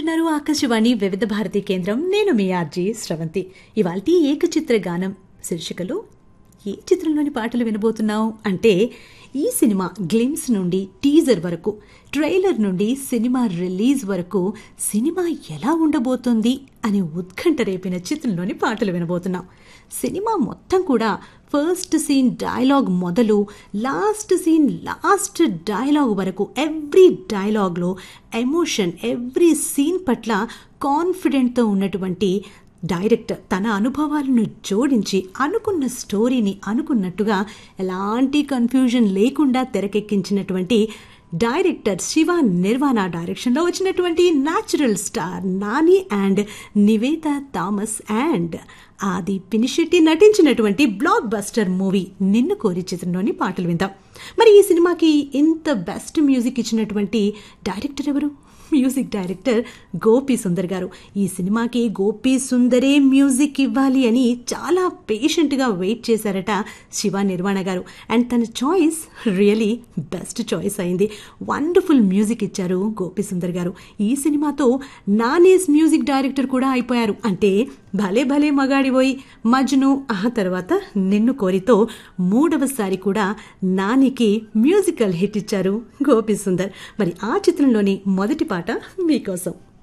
వింటున్నారు ఆకాశవాణి వివిధ భారతి కేంద్రం నేను మీ ఆర్జీ స్రవంతి ఇవాల్టి ఏకచిత్ర గానం శీర్షికలో ఏ చిత్రంలోని పాటలు వినబోతున్నావు అంటే ఈ సినిమా గ్లిమ్స్ నుండి టీజర్ వరకు ట్రైలర్ నుండి సినిమా రిలీజ్ వరకు సినిమా ఎలా ఉండబోతోంది అనే ఉత్కంఠ రేపిన చిత్రంలోని పాటలు వినబోతున్నాం సినిమా మొత్తం కూడా ఫస్ట్ సీన్ డైలాగ్ మొదలు లాస్ట్ సీన్ లాస్ట్ డైలాగ్ వరకు ఎవ్రీ డైలాగ్లో ఎమోషన్ ఎవ్రీ సీన్ పట్ల కాన్ఫిడెంట్తో ఉన్నటువంటి డైరెక్టర్ తన అనుభవాలను జోడించి అనుకున్న స్టోరీని అనుకున్నట్టుగా ఎలాంటి కన్ఫ్యూజన్ లేకుండా తెరకెక్కించినటువంటి డైరెక్టర్ శివ నిర్వాణ డైరెక్షన్లో వచ్చినటువంటి natural star Nani and Nivetha Thomas and Aadhi Pinisetty నటించినటువంటి బ్లాక్ బస్టర్ మూవీ నిన్ను కోరి చిత్రంలోని పాటలు విందాం మరి ఈ సినిమాకి ఇంత బెస్ట్ మ్యూజిక్ ఇచ్చినటువంటి డైరెక్టర్ ఎవరు మ్యూజిక్ డైరెక్టర్ గోపి సుందర్ గారు ఈ సినిమాకి గోపి సుందరే మ్యూజిక్ ఇవ్వాలి అని చాలా పేషెంట్గా వెయిట్ చేశారట శివ నిర్వాణ గారు అండ్ తన చాయిస్ రియలీ బెస్ట్ చాయిస్ అయింది వండర్ఫుల్ మ్యూజిక్ ఇచ్చారు గోపి సుందర్ గారు ఈ సినిమాతో నానేస్ మ్యూజిక్ డైరెక్టర్ కూడా అయిపోయారు అంటే భలే భలే మగాడిపోయి మజ్ను ఆ తర్వాత నిన్ను కోరితో మూడవసారి కూడా నానికి మ్యూజికల్ హిట్ ఇచ్చారు గోపి సుందర్ మరి ఆ చిత్రంలోని మొదటి పాట మీకోసం